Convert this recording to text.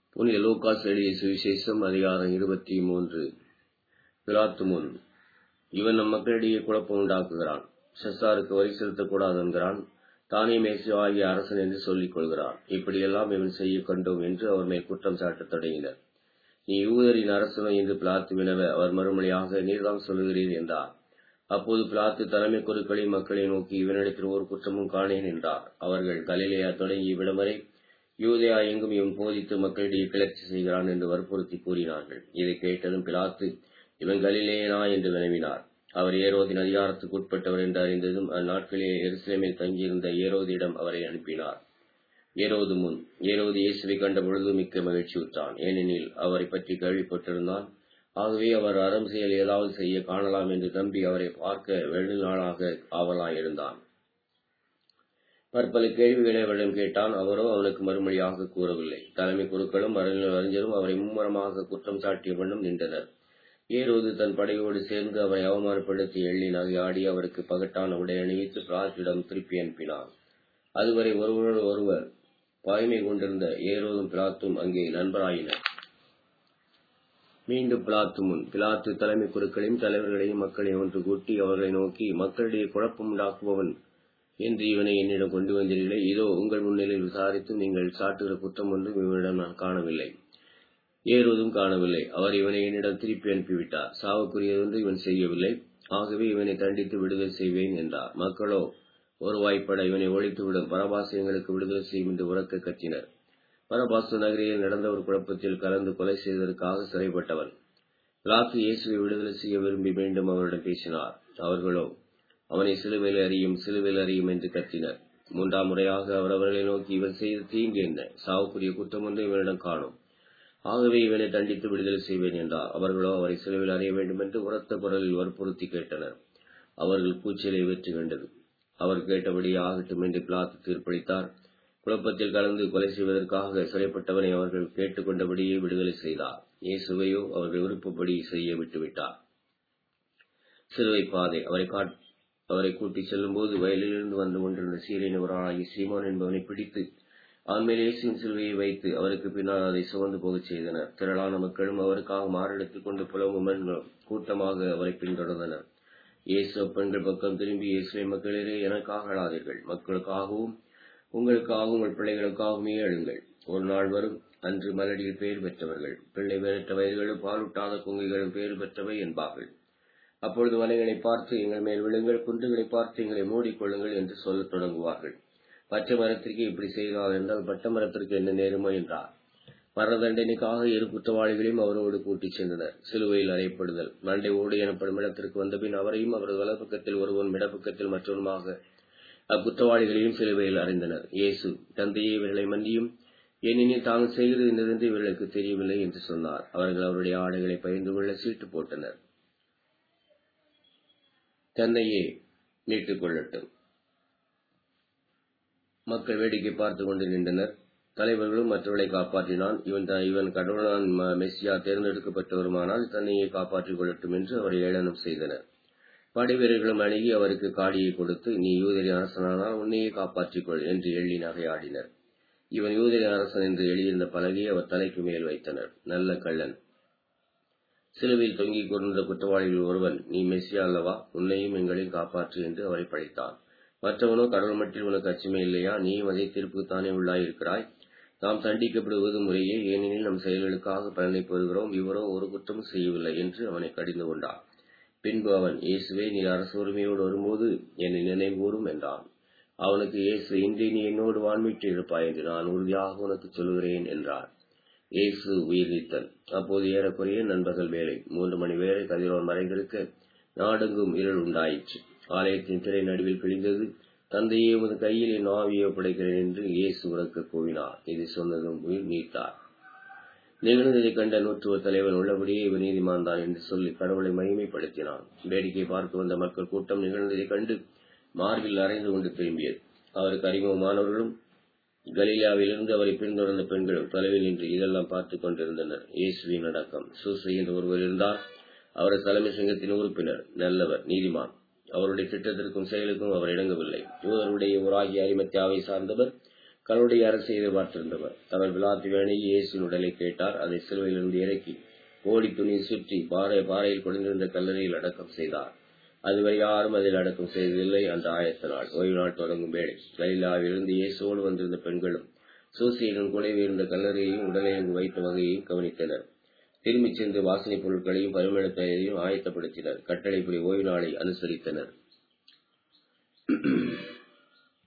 புனித லூக்காஸ் எழுதிய சுவிசேஷம் அதிகாரம் இருபத்தி மூன்று பிலாத்து முன் இவன் நம் மக்களிடையே குழப்பம் உண்டாக்குகிறான் செஸ்ஸாருக்கு வரி செலுத்தக்கூடாது என்கிறான் தானே மேசியாகிய அரசன் என்று சொல்லிக் கொள்கிறான் இப்படியெல்லாம் இவன் செய்ய கண்டோம் என்று அவர் மேல் குற்றம் சாட்டத் தொடங்கினர் நீ யூதரின் அரசனோ என்று பிளாத்து வினவ அவர் மறுமொழியாக நீர்தான் சொல்லுகிறீர் என்றார் அப்போது பிளாத்து தலைமை குருக்களை மக்களை நோக்கி இவனிடத்தில் ஒரு குற்றமும் காணேன் என்றார் அவர்கள் கலிலேயா தொடங்கி இவ்விடம் வரை யூதயா எங்கும் இவன் போதித்து மக்களிடையே கிளர்ச்சி செய்கிறான் என்று வற்புறுத்தி கூறினார்கள் இதை கேட்டதும் பிலாத்து இவன் கலிலேயனா என்று வினவினார் அவர் ஏரோதின் அதிகாரத்துக்கு உட்பட்டவர் என்று அறிந்ததும் அந்நாட்களில் எருசலேமில் தங்கியிருந்த ஏரோதியிடம் அவரை அனுப்பினார் ஏரோது முன் ஏரோது இயேசுவை கண்ட பொழுது மிக்க மகிழ்ச்சியுற்றான் ஏனெனில் அவரை பற்றி கேள்விப்பட்டிருந்தான் ஆகவே அவர் அறம் செயல் ஏதாவது செய்ய காணலாம் என்று நம்பி அவரை பார்க்க வெகுநாளாக ஆவலாயிருந்தான் பற்பல கேள்விகளை அவரிடம் கேட்டான் அவரோ அவனுக்கு மறுமொழியாக கூறவில்லை தலைமை குருக்களும் அறிஞரும் அவரை மும்முரமாக குற்றம் சாட்டிய வண்ணம் நின்றனர் ஏரோது தன் படையோடு சேர்ந்து அவரை அவமானப்படுத்தி எள்ளி நகையாடி அவருக்கு பகட்டான உடை அணிவித்து பிராத்திடம் திருப்பி அனுப்பினார் அதுவரை ஒருவரோடு ஒருவர் பகைமை கொண்டிருந்த ஏரோதும் பிளாத்தும் அங்கே நண்பராயினர் மீண்டும் பிளாத்து முன் பிளாத்து தலைமை குருக்களையும் தலைவர்களையும் மக்களையும் ஒன்று கூட்டி அவர்களை நோக்கி மக்களிடையே குழப்பம் உண்டாக்குபவன் என்று இவனை என்னிடம் கொண்டு வந்தீர்களே இதோ உங்கள் முன்னிலையில் விசாரித்து நீங்கள் சாட்டுகிற குற்றம் ஒன்றும் இவனிடம் நான் காணவில்லை ஏறுவதும் காணவில்லை அவர் இவனை என்னிடம் திருப்பி அனுப்பிவிட்டார் சாவுக்குரியதொன்று இவன் செய்யவில்லை ஆகவே இவனை தண்டித்து விடுதலை செய்வேன் என்றார் மக்களோ ஒரு வாய்ப்பட இவனை ஒழித்துவிடும் பரபாசு எங்களுக்கு விடுதலை செய்யும் என்று உறக்க கற்றினர் பரபாசு நகரில் நடந்த ஒரு குழப்பத்தில் கலந்து கொலை செய்ததற்காக சிறைப்பட்டவன் பிளாத்து இயேசுவை விடுதலை செய்ய விரும்பி மீண்டும் அவரிடம் பேசினார் அவர்களோ அவனை சிலுவையில் அறியும் சிலுவையில் அறியும் என்று கத்தினர் மூன்றாம் முறையாக அவர் அவர்களை நோக்கி இவன் செய்த தீங்கு என்ன சாவுக்குரிய குற்றம் ஒன்று இவனிடம் காணும் ஆகவே இவனை தண்டித்து விடுதலை செய்வேன் என்றார் அவர்களோ அவரை சிலுவையில் அறிய வேண்டும் என்று உரத்த குரலில் வற்புறுத்தி கேட்டனர் அவர்கள் கூச்சலை வெற்றி கண்டது அவர் கேட்டபடி ஆகட்டும் என்று பிளாத்து தீர்ப்பளித்தார் குழப்பத்தில் கலந்து கொலை செய்வதற்காக சிறைப்பட்டவனை அவர்கள் கேட்டுக்கொண்டபடியே விடுதலை செய்தார் இயேசுவையோ அவர்கள் விருப்பப்படி செய்ய விட்டுவிட்டார் சிலுவை பாதை அவரை அவரை கூட்டிச் செல்லும்போது வயலிலிருந்து வந்து கொண்டிருந்த சீரின் ஒரு ஆளாகி சீமான் என்பவனை பிடித்து அவன் மேல் இயேசுவின் சிலுவையை வைத்து அவருக்கு பின்னால் அதை சுமந்து போகச் செய்தனர் திரளான மக்களும் அவருக்காக மாரடித்துக் கொண்டு புலம்பும் கூட்டமாக அவரை பின்தொடர்ந்தனர் இயேசு பெண்கள் பக்கம் திரும்பி இயேசுவை மக்களிலே எனக்காக அழாதீர்கள் மக்களுக்காகவும் உங்களுக்காகவும் உங்கள் பிள்ளைகளுக்காகவுமே எழுங்கள் ஒரு நாள் வரும் அன்று மலடியில் பெயர் பெற்றவர்கள் பிள்ளை பெற்ற வயதுகளும் பாலூட்டாத குங்கைகளும் பெயர் பெற்றவை என்பார்கள் அப்பொழுது மலைகளை பார்த்து எங்கள் மேல் விழுங்கள் குன்றுகளை பார்த்து எங்களை மூடிக்கொள்ளுங்கள் என்று சொல்லத் தொடங்குவார்கள் பச்சை மரத்திற்கு இப்படி செய்தால் என்றால் பட்ட மரத்திற்கு என்ன நேருமோ என்றார் மரண தண்டனைக்காக இரு குற்றவாளிகளையும் அவரோடு கூட்டிச் சென்றனர் சிலுவையில் அறையப்படுதல் மண்டை ஓடு எனப்படும் இடத்திற்கு வந்தபின் அவரையும் அவரது வலப்பக்கத்தில் ஒருவன் இடப்பக்கத்தில் மற்றொருமாக அக்குற்றவாளிகளையும் சிலுவையில் அறைந்தனர் இயேசு தந்தையை இவர்களை மன்னியும் ஏனெனில் தாங்கள் செய்கிறது என்னதென்று இவர்களுக்கு தெரியவில்லை என்று சொன்னார் அவர்கள் அவருடைய ஆடைகளை பகிர்ந்து கொள்ள சீட்டு போட்டனர் தன்னையே மீட்டுக் கொள்ளட்டும் மக்கள் வேடிக்கை பார்த்து கொண்டு நின்றனர் தலைவர்களும் மற்றவர்களை காப்பாற்றினான் இவன் இவன் கடவுளான் மெஸ்ஸியா தேர்ந்தெடுக்கப்பட்டவருமானால் தன்னையே காப்பாற்றிக் கொள்ளட்டும் என்று அவர் ஏளனம் செய்தனர் படை வீரர்களும் அணுகி அவருக்கு காடியை கொடுத்து நீ யூதரின் அரசனானால் உன்னையே காப்பாற்றிக்கொள் என்று எள்ளி நகையாடினர் இவன் யூதரின் அரசன் என்று எழுதியிருந்த பலகையை அவர் தலைக்கு மேல் வைத்தனர் நல்ல கள்ளன் சிலுவையில் தொங்கிக் கொண்டிருந்த குற்றவாளிகள் ஒருவன் நீ மெஸ்ஸியா அல்லவா உன்னையும் எங்களையும் காப்பாற்று என்று அவரை பழித்தான் மற்றவனோ கடவுள் மட்டில் உனக்கு அச்சமே இல்லையா நீயும் அதே தீர்ப்புத்தானே உள்ளாயிருக்கிறாய் நாம் தண்டிக்கப்படுவது முறையே ஏனெனில் நம் செயல்களுக்காக பலனை பெறுகிறோம் இவரோ ஒரு குற்றமும் செய்யவில்லை என்று அவனை கடிந்து கொண்டான் பின்பு அவன் இயேசுவே நீ அரசு உரிமையோடு வரும்போது என்னை நினைவுகூறும் என்றான் அவனுக்கு இயேசு இன்றி நீ என்னோடு வான்மீட்டு இருப்பாய் என்று நான் உறுதியாக உனக்கு சொல்கிறேன் என்றார் இயேசு உயிர் நீத்தல் அப்போது ஏறக்குறைய நண்பர்கள் வேலை மூன்று மணி வேலை கதிரோன் மறைந்திருக்க நாடெங்கும் இருள் உண்டாயிற்று ஆலயத்தின் திரை நடுவில் கிழிந்தது தந்தையே உமது கையில் என் ஆவியை ஒப்படைக்கிறேன் என்று இயேசு உறக்க கூவினார் இது சொன்னதும் உயிர் நீத்தார் நிகழ்ந்ததை கண்ட நூற்றுவ தலைவன் உள்ளபடியே இவர் நீதிமான் தான் என்று சொல்லி கடவுளை மகிமைப்படுத்தினான் வேடிக்கை பார்க்க வந்த மக்கள் கூட்டம் நிகழ்ந்ததை கண்டு மார்பில் அரைந்து கொண்டு திரும்பியது அவருக்கு அறிமுகமானவர்களும் கலீலாவிலிருந்து அவரை பின்தொடர்ந்த பெண்களும் தொலைவில் நின்று இதெல்லாம் பார்த்துக் கொண்டிருந்தனர் இயேசுவின் அடக்கம் சூசை என்று ஒருவர் இருந்தார் அவரது தலைமை சங்கத்தின் உறுப்பினர் நல்லவர் நீதிமான் அவருடைய திட்டத்திற்கும் செயலுக்கும் அவர் இணங்கவில்லை யூதருடைய ஊராகிய அரிமத்தியாவை சார்ந்தவர் கல்லுடைய அரசை எதிர்பார்த்திருந்தவர் தமது விழாத்து வேணையை இயேசுவின் உடலை கேட்டார் அதை சிலுவையிலிருந்து இறக்கி ஓடி துணியை சுற்றி பாறை பாறையில் குடிந்திருந்த கல்லறையில் அடக்கம் செய்தார் அதுவரை யாரும் அதில் அடக்கம் செய்ததில்லை அந்த ஆயத்த நாள் ஓய்வு நாள் தொடங்கும் வேளை கலிலாவிலிருந்து இயேசுவோடு வந்திருந்த பெண்களும் சூசியனும் குலைவு இருந்த கல்லறையையும் உடலை அங்கு வைத்த வகையையும் கவனித்தனர் திரும்பிச் சென்று வாசனைப் பொருட்களையும் பரிமள தயாரையும் ஆயத்தப்படுத்தினர் கட்டளைப்படி ஓய்வு நாளை அனுசரித்தனர்